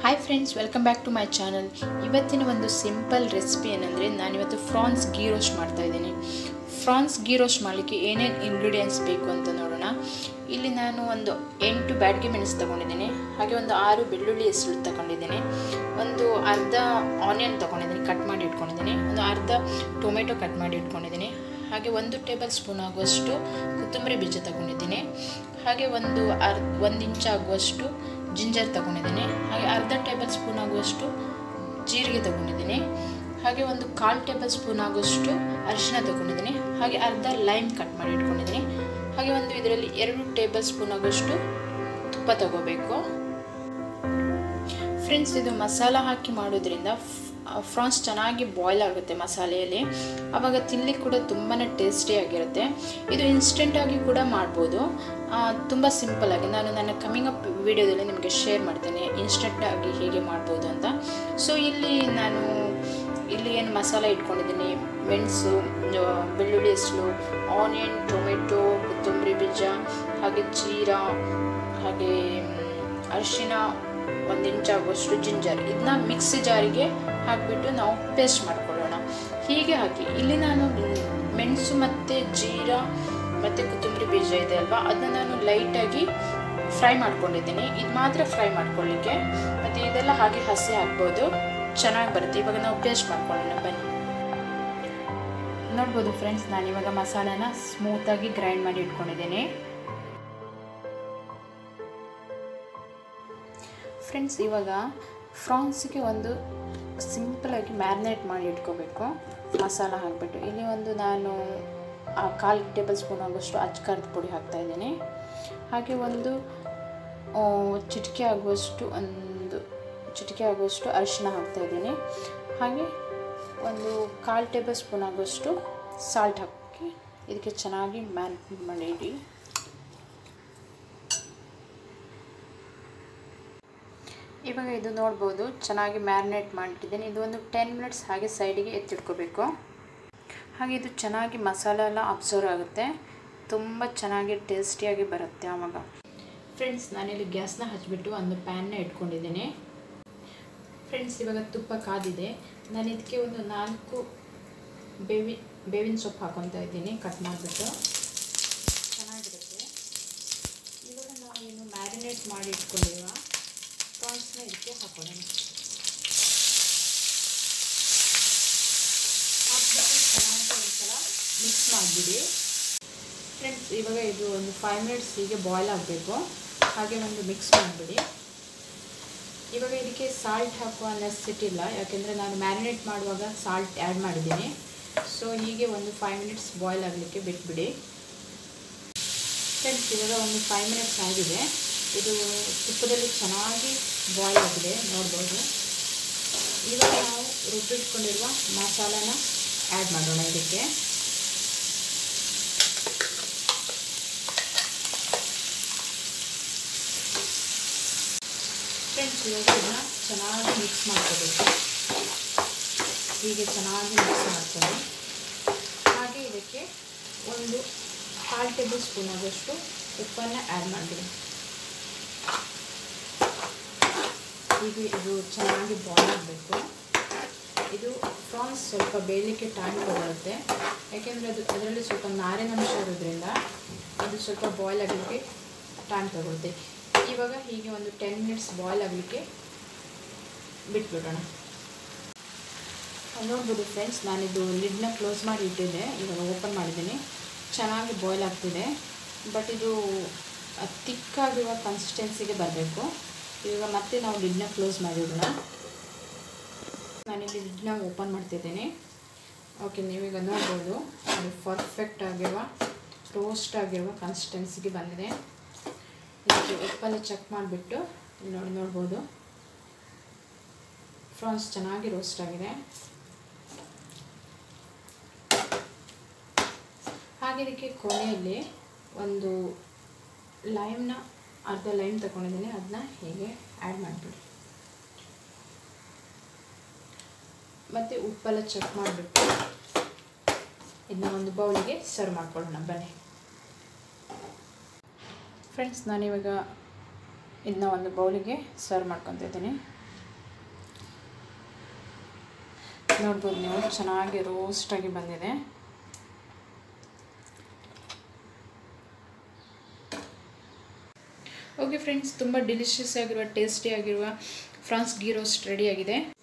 hi friends welcome back to my channel ಇವತ್ತಿನ ಒಂದು simple recipe ಏನಂದರೆ ನಾನಿವತ್ತು ಫ್ರಾನ್ಸ್ ಗೀ ರೋಸ್ಟ್ ಮಾಡ್ತಾ ಇದ್ದೀನಿ ಫ್ರಾನ್ಸ್ ಗೀ ರೋಸ್ಟ್ ಮಾಡಲಿಕ್ಕೆ ಏನೇನು ಇಂಗ್ರೀಡಿಯೆಂಟ್ಸ್ ಬೇಕು ಅಂತ ನೋಡೋಣ ಇಲ್ಲಿ ನಾನು ಒಂದು ಎಂಟು ಬ್ಯಾಡ್ಗೆ ಮೆಣಸು ತೊಗೊಂಡಿದ್ದೀನಿ ಹಾಗೆ ಒಂದು ಆರು ಬೆಳ್ಳುಳ್ಳಿ ಹೆಸರು ತಗೊಂಡಿದ್ದೀನಿ ಒಂದು ಅರ್ಧ ಆನಿಯನ್ ತೊಗೊಂಡಿದ್ದೀನಿ ಕಟ್ ಮಾಡಿ ಇಟ್ಕೊಂಡಿದ್ದೀನಿ ಒಂದು ಅರ್ಧ ಟೊಮೆಟೊ ಕಟ್ ಮಾಡಿ ಇಟ್ಕೊಂಡಿದ್ದೀನಿ ಹಾಗೆ ಒಂದು ಟೇಬಲ್ ಸ್ಪೂನ್ ಆಗುವಷ್ಟು ಕೊತ್ತಂಬರಿ ಬೀಜ ತಗೊಂಡಿದ್ದೀನಿ ಹಾಗೆ ಒಂದು ಅರ್ ಒಂದು ಇಂಚ್ ಆಗುವಷ್ಟು ಜಿಂಜರ್ ತಗೊಂಡಿದ್ದೀನಿ ಹಾಗೆ ಅರ್ಧ ಟೇಬಲ್ ಸ್ಪೂನ್ ಆಗುವಷ್ಟು ಜೀರಿಗೆ ತಗೊಂಡಿದ್ದೀನಿ ಹಾಗೆ ಒಂದು ಕಾಲು ಟೇಬಲ್ ಸ್ಪೂನ್ ಆಗುವಷ್ಟು ಅರಿಶಿನ ತಗೊಂಡಿದ್ದೀನಿ ಹಾಗೆ ಅರ್ಧ ಲೈಮ್ ಕಟ್ ಮಾಡಿ ಇಟ್ಕೊಂಡಿದ್ದೀನಿ ಹಾಗೆ ಒಂದು ಇದರಲ್ಲಿ ಎರಡು ಟೇಬಲ್ ಸ್ಪೂನ್ ಆಗುವಷ್ಟು ತುಪ್ಪ ತಗೋಬೇಕು ಫ್ರೆಂಡ್ಸ್ ಇದು ಮಸಾಲ ಹಾಕಿ ಮಾಡೋದ್ರಿಂದ ಫ್ರಾನ್ಸ್ ಚೆನ್ನಾಗಿ ಬಾಯ್ಲ್ ಆಗುತ್ತೆ ಮಸಾಲೆಯಲ್ಲಿ ಆವಾಗ ತಿನ್ನಲಿಕ್ಕೆ ಕೂಡ ತುಂಬಾ ಟೇಸ್ಟಿಯಾಗಿರುತ್ತೆ ಇದು ಇನ್ಸ್ಟೆಂಟಾಗಿ ಕೂಡ ಮಾಡ್ಬೋದು ತುಂಬ ಸಿಂಪಲ್ಲಾಗಿ ನಾನು ನನ್ನ ಕಮಿಂಗ್ ಅಪ್ ವಿಡಿಯೋದಲ್ಲಿ ನಿಮಗೆ ಶೇರ್ ಮಾಡ್ತೇನೆ ಇನ್ಸ್ಟೆಂಟಾಗಿ ಹೇಗೆ ಮಾಡ್ಬೋದು ಅಂತ ಸೊ ಇಲ್ಲಿ ನಾನು ಇಲ್ಲಿ ಏನು ಮಸಾಲ ಇಟ್ಕೊಂಡಿದ್ದೀನಿ ಮೆಣಸು ಬೆಳ್ಳುಳ್ಳಿ ಹೆಸರು ಆನಿಯನ್ ಟೊಮೆಟೊ ಕೊತ್ತಂಬರಿ ಬೀಜ ಹಾಗೆ ಜೀರಾ ಹಾಗೆ ಅರಿಶಿನ ಒಂದು ಇಂಚ್ ಆಗುವಷ್ಟು ಜಿಂಜರ್ ಇದನ್ನ ಮಿಕ್ಸಿ ಜಾರಿಗೆ ಹಾಕಿಬಿಟ್ಟು ನಾವು ಪೇಸ್ಟ್ ಮಾಡ್ಕೊಳ್ಳೋಣ ಹೀಗೆ ಹಾಕಿ ಇಲ್ಲಿ ನಾನು ಮೆಣಸು ಮತ್ತು ಜೀರಾ ಮತ್ತು ಕೊತ್ತಂಬರಿ ಬೀಜ ಇದೆ ಅಲ್ವಾ ಅದನ್ನ ನಾನು ಲೈಟಾಗಿ ಫ್ರೈ ಮಾಡ್ಕೊಂಡಿದ್ದೀನಿ ಇದು ಮಾತ್ರ ಫ್ರೈ ಮಾಡ್ಕೊಳ್ಳಿಕ್ಕೆ ಮತ್ತು ಇದೆಲ್ಲ ಹಾಗೆ ಹಸಿ ಹಾಕ್ಬೋದು ಚೆನ್ನಾಗಿ ಬರುತ್ತೆ ಇವಾಗ ನಾವು ಪೇಸ್ಟ್ ಮಾಡ್ಕೊಳ್ಳೋಣ ಬನ್ನಿ ನೋಡ್ಬೋದು ಫ್ರೆಂಡ್ಸ್ ನಾನು ಇವಾಗ ಮಸಾಲಾನ ಸ್ಮೂತಾಗಿ ಗ್ರೈಂಡ್ ಮಾಡಿ ಇಟ್ಕೊಂಡಿದ್ದೀನಿ ಫ್ರೆಂಡ್ಸ್ ಇವಾಗ ಫ್ರಾನ್ಸಿಗೆ ಒಂದು ಸಿಂಪಲಾಗಿ ಮ್ಯಾರಿನೇಟ್ ಮಾಡಿ ಇಟ್ಕೋಬೇಕು ಮಸಾಲ ಹಾಕಿಬಿಟ್ಟು ಇಲ್ಲಿ ಒಂದು ನಾನು ಕಾಲು ಟೇಬಲ್ ಸ್ಪೂನ್ ಆಗುವಷ್ಟು ಅಚ್ಕಾರದ ಪುಡಿ ಹಾಕ್ತಾಯಿದ್ದೀನಿ ಹಾಗೆ ಒಂದು ಚಿಟಿಕೆ ಆಗುವಷ್ಟು ಒಂದು ಚಿಟಿಕೆ ಆಗುವಷ್ಟು ಅರಿಶಿನ ಹಾಕ್ತಾಯಿದ್ದೀನಿ ಹಾಗೆ ಒಂದು ಕಾಲು ಟೇಬಲ್ ಸ್ಪೂನ್ ಆಗುವಷ್ಟು ಸಾಲ್ಟ್ ಹಾಕಿ ಇದಕ್ಕೆ ಚೆನ್ನಾಗಿ ಮ್ಯಾರಿನೇಟ್ ಮಾಡಿ ಇಡಿ ಇವಾಗ ಇದು ನೋಡ್ಬೋದು ಚೆನ್ನಾಗಿ ಮ್ಯಾರಿನೇಟ್ ಮಾಡಿಟ್ಟಿದ್ದೀನಿ ಇದು ಒಂದು ಟೆನ್ ಮಿನಿಟ್ಸ್ ಹಾಗೆ ಸೈಡಿಗೆ ಎತ್ತಿಟ್ಕೋಬೇಕು ಹಾಗೆ ಇದು ಚೆನ್ನಾಗಿ ಮಸಾಲೆ ಎಲ್ಲ ಅಬ್ಸರ್ವ್ ಆಗುತ್ತೆ ತುಂಬ ಚೆನ್ನಾಗಿ ಟೇಸ್ಟಿಯಾಗಿ ಬರುತ್ತೆ ಆವಾಗ ಫ್ರೆಂಡ್ಸ್ ನಾನಿಲ್ಲಿ ಗ್ಯಾಸ್ನ ಹಚ್ಚಿಬಿಟ್ಟು ಒಂದು ಪ್ಯಾನ್ನ ಇಟ್ಕೊಂಡಿದ್ದೀನಿ ಫ್ರೆಂಡ್ಸ್ ಇವಾಗ ತುಪ್ಪ ಕಾದಿದೆ ನಾನು ಇದಕ್ಕೆ ಒಂದು ನಾಲ್ಕು ಬೇವಿ ಬೇವಿನ ಸೊಪ್ಪು ಹಾಕೊತಾ ಇದ್ದೀನಿ ಕಟ್ ಮಾಡಿಬಿಟ್ಟು ಚೆನ್ನಾಗಿರುತ್ತೆ ಇವಾಗ ನಾವು ಏನು ಮ್ಯಾರಿನೇಟ್ ಮಾಡಿ ಇಟ್ಕೊಂಡಿರುವ ಪ್ರಾನ್ಸ್ನ ಇದಕ್ಕೆ ಹಾಕೋಣ ಹಾಕ್ಬಿಟ್ಟು ಚೆನ್ನಾಗಿ ಒಂದ್ಸಲ ಮಿಕ್ಸ್ ಮಾಡಿಬಿಡಿ ಫ್ರೆಂಡ್ಸ್ ಇವಾಗ ಇದು ಒಂದು ಫೈವ್ ಮಿನಿಟ್ಸ್ ಹೀಗೆ ಬಾಯ್ಲ್ ಆಗಬೇಕು ಹಾಗೆ ಒಂದು ಮಿಕ್ಸ್ ಮಾಡಿಬಿಡಿ ಇವಾಗ ಇದಕ್ಕೆ ಸಾಲ್ಟ್ ಹಾಕುವ ನೆಸಿಟಿ ಇಲ್ಲ ಯಾಕೆಂದರೆ ನಾನು ಮ್ಯಾರಿನೇಟ್ ಮಾಡುವಾಗ ಸಾಲ್ಟ್ ಆ್ಯಡ್ ಮಾಡಿದ್ದೀನಿ ಸೊ ಹೀಗೆ ಒಂದು ಫೈವ್ ಮಿನಿಟ್ಸ್ ಬಾಯ್ಲ್ ಆಗಲಿಕ್ಕೆ ಬಿಟ್ಬಿಡಿ ಫ್ರೆಂಡ್ಸ್ ಇವಾಗ ಒಂದು ಫೈವ್ ಮಿನಿಟ್ಸ್ ಆಗಿದೆ ಇದು ತುಪ್ಪದಲ್ಲಿ ಚೆನ್ನಾಗಿ ಬಾಯ್ಲ್ ಆಗಿದೆ ನೋಡ್ಬೋದು ಇವಾಗ ನಾವು ರುಬ್ಬಿಟ್ಕೊಂಡಿರುವ ಮಸಾಲಾನ ಆ್ಯಡ್ ಮಾಡೋಣ ಇದಕ್ಕೆ ಫ್ರೆಂಡ್ಸ್ ಇವಾಗ ಇದನ್ನ ಚೆನ್ನಾಗಿ ಮಿಕ್ಸ್ ಮಾಡ್ಕೋಬೇಕು ಹೀಗೆ ಚೆನ್ನಾಗಿ ಮಿಕ್ಸ್ ಮಾಡ್ಕೊಂಡು ಹಾಗೆ ಇದಕ್ಕೆ ಒಂದು ಕಾಲು ಟೇಬಲ್ ಸ್ಪೂನ್ ಆಗೋಷ್ಟು ಉಪ್ಪನ್ನು ಆ್ಯಡ್ ಮಾಡಿಬಿಡಿ ಹೀಗೆ ಇದು ಚೆನ್ನಾಗಿ ಬಾಯ್ಲ್ ಆಗಬೇಕು ಇದು ಫ್ರಾನ್ಸ್ ಸ್ವಲ್ಪ ಬೇಯಲಿಕ್ಕೆ ಟೈಮ್ ತಗೊಳುತ್ತೆ ಯಾಕೆಂದರೆ ಅದು ಅದರಲ್ಲಿ ಸ್ವಲ್ಪ ನಾರಿನಂಶ ಇರೋದ್ರಿಂದ ಇದು ಸ್ವಲ್ಪ ಬಾಯ್ಲ್ ಆಗಲಿಕ್ಕೆ ಟೈಮ್ ತಗೊಳುತ್ತೆ ಇವಾಗ ಹೀಗೆ ಒಂದು ಟೆನ್ ಮಿನಿಟ್ಸ್ ಬಾಯ್ಲ್ ಆಗಲಿಕ್ಕೆ ಬಿಟ್ಬಿಡೋಣ ನೋಡ್ಬೋದು ಫ್ರೆಂಡ್ಸ್ ನಾನಿದು ಲಿಡ್ನ ಕ್ಲೋಸ್ ಮಾಡಿ ಇಟ್ಟಿದ್ದೆ ಇವಾಗ ಓಪನ್ ಮಾಡಿದ್ದೀನಿ ಚೆನ್ನಾಗಿ ಬಾಯ್ಲ್ ಆಗ್ತಿದೆ ಬಟ್ ಇದು ತಿಕ್ಕಾಗಿರುವ ಕನ್ಸಿಸ್ಟೆನ್ಸಿಗೆ ಬರಬೇಕು ಇವಾಗ ಮತ್ತೆ ನಾವು ಲಿಡ್ನ ಕ್ಲೋಸ್ ಮಾಡಿಡೋಣ ನಾನಿಲ್ಲಿ ಲಿಡ್ನ ಓಪನ್ ಮಾಡ್ತಿದ್ದೀನಿ ಓಕೆ ನೀವೀಗ ನೋಡ್ಬೋದು ಅದು ಪರ್ಫೆಕ್ಟ್ ಆಗಿರುವ ರೋಸ್ಟ್ ಆಗಿರುವ ಕನ್ಸಿಸ್ಟೆನ್ಸಿಗೆ ಬಂದಿದೆ ಇದಕ್ಕೆ ಉಪ್ಪಲ್ಲಿ ಚೆಕ್ ಮಾಡಿಬಿಟ್ಟು ನೋಡಿ ನೋಡ್ಬೋದು ಫ್ರಾನ್ಸ್ ಚೆನ್ನಾಗಿ ರೋಸ್ಟ್ ಆಗಿದೆ ಹಾಗೆ ಇದಕ್ಕೆ ಕೊನೆಯಲ್ಲಿ ಒಂದು ಲೈಮ್ನ ಅರ್ಧ ಲೈಮ್ ತಗೊಂಡಿದ್ದೀನಿ ಅದನ್ನ ಹೀಗೆ ಆ್ಯಡ್ ಮಾಡಿಬಿಡಿ ಮತ್ತು ಉಪ್ಪೆಲ್ಲ ಚೆಕ್ ಮಾಡಿಬಿಟ್ಟು ಇದನ್ನ ಒಂದು ಬೌಲಿಗೆ ಸರ್ವ್ ಮಾಡ್ಕೊಳ್ಳೋಣ ಬನ್ನಿ ಫ್ರೆಂಡ್ಸ್ ನಾನಿವಾಗ ಇದನ್ನ ಒಂದು ಬೌಲಿಗೆ ಸರ್ವ್ ಮಾಡ್ಕೊತಿದ್ದೀನಿ ನೋಡ್ಬೋದು ನೀವು ಚೆನ್ನಾಗಿ ರೋಸ್ಟಾಗಿ ಬಂದಿದೆ ಓಕೆ ಫ್ರೆಂಡ್ಸ್ ತುಂಬ ಡಿಲಿಷಿಯಸ್ ಆಗಿರುವ ಟೇಸ್ಟಿ ಆಗಿರುವ ಫ್ರಾನ್ಸ್ ಗೀ ರೋಸ್ಟ್ ರೆಡಿಯಾಗಿದೆ